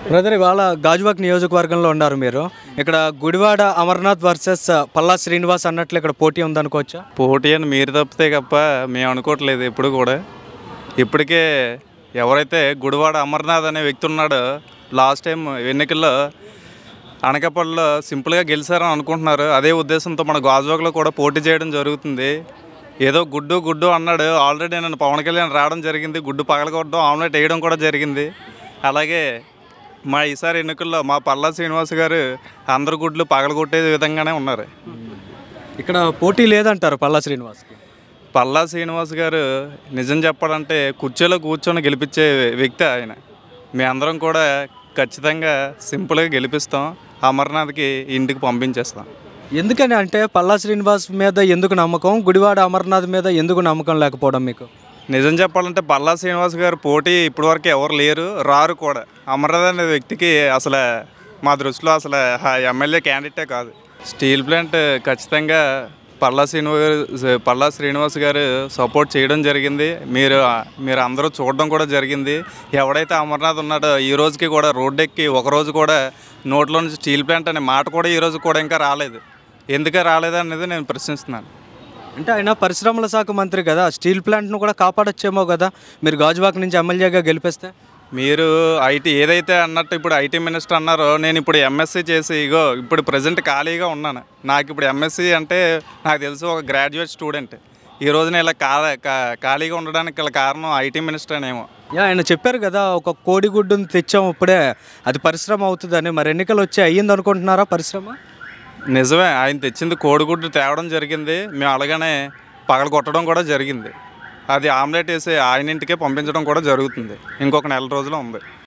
brother ఇవాళ గాజువాక్ నియోజకవర్గంలో ఉన్నారు మీరు ఇక్కడ గుడివాడ అమర్నాథ్ వర్సెస్ పల్లా శ్రీనివాస్ అన్నట్లు ఇక్కడ పోటీ ఉందనుకోవచ్చా పోటీ అని మీరు తప్పితే తప్ప మేము అనుకోవట్లేదు ఎప్పుడు కూడా ఇప్పటికే ఎవరైతే గుడివాడ అమర్నాథ్ అనే వ్యక్తి ఉన్నాడో లాస్ట్ టైం ఎన్నికల్లో అనకాపల్లిలో సింపుల్గా గెలిచారని అనుకుంటున్నారు అదే ఉద్దేశంతో మన గాజువాకలో కూడా పోటీ చేయడం జరుగుతుంది ఏదో గుడ్డు గుడ్డు అన్నాడు ఆల్రెడీ నేను పవన్ కళ్యాణ్ రావడం జరిగింది గుడ్డు పగలగొట్టడం ఆమ్లెట్ వేయడం కూడా జరిగింది అలాగే మా ఈసారి ఎన్నికల్లో మా పల్లా శ్రీనివాస్ గారు అందరు గుడ్లు పగలగొట్టే విధంగానే ఉన్నారు ఇక్కడ పోటీ లేదంటారు పల్లా శ్రీనివాస్కి పల్లా శ్రీనివాస్ గారు నిజం చెప్పాలంటే కుర్చీలో కూర్చొని గెలిపించే వ్యక్తి ఆయన మీ అందరం కూడా ఖచ్చితంగా సింపుల్గా గెలిపిస్తాం అమర్నాథ్కి ఇంటికి పంపించేస్తాం ఎందుకని అంటే పల్లా శ్రీనివాస్ మీద ఎందుకు నమ్మకం గుడివాడ అమర్నాథ్ మీద ఎందుకు నమ్మకం లేకపోవడం మీకు నిజం చెప్పాలంటే పల్లా శ్రీనివాస్ గారు పోటీ ఇప్పటివరకు ఎవరు లేరు రారు కూడా అమర్నాథ్ అనే వ్యక్తికి అసలు మా దృష్టిలో అసలు ఆ ఎమ్మెల్యే క్యాండిడేటే కాదు స్టీల్ ప్లాంట్ ఖచ్చితంగా పల్లా శ్రీనివాస్ పల్లా శ్రీనివాస్ గారు సపోర్ట్ చేయడం జరిగింది మీరు మీరు అందరూ చూడడం కూడా జరిగింది ఎవడైతే అమర్నాథ్ ఉన్నాడో ఈ రోజుకి కూడా రోడ్డు ఎక్కి ఒక రోజు కూడా నోట్లో నుంచి స్టీల్ ప్లాంట్ అనే మాట కూడా ఈ రోజు కూడా ఇంకా రాలేదు ఎందుకే రాలేదు అనేది నేను ప్రశ్నిస్తున్నాను అంటే ఆయన పరిశ్రమల శాఖ మంత్రి కదా స్టీల్ ప్లాంట్ను కూడా కాపాడొచ్చేమో కదా మీరు గాజువాక్ నుంచి ఎమ్మెల్యేగా గెలిపిస్తే మీరు ఐటీ ఏదైతే అన్నట్టు ఇప్పుడు ఐటీ మినిస్టర్ అన్నారో నేను ఇప్పుడు ఎంఎస్సీ చేసి ఇగో ఇప్పుడు ప్రజెంట్ ఖాళీగా ఉన్నాను నాకు ఇప్పుడు ఎంఎస్సీ అంటే నాకు తెలుసు ఒక గ్రాడ్యుయేట్ స్టూడెంట్ ఈ రోజున ఇలా కా కా- ఖాళీగా ఉండడానికి గల కారణం ఐటీ మినిస్టర్ అనేమో యా ఆయన చెప్పారు కదా ఒక కోడిగుడ్డుని తెచ్చాం ఇప్పుడే అది పరిశ్రమ అవుతుందని మరి ఎన్నికలు వచ్చి అయ్యింది అనుకుంటున్నారా పరిశ్రమ నిజమే ఆయన తెచ్చింది కోడిగుడ్డు తేవడం జరిగింది మేము అలాగనే పగల కొట్టడం కూడా జరిగింది అది ఆమ్లెట్ వేసి ఆయన ఇంటికే పంపించడం కూడా జరుగుతుంది ఇంకొక నెల రోజులు ఉంది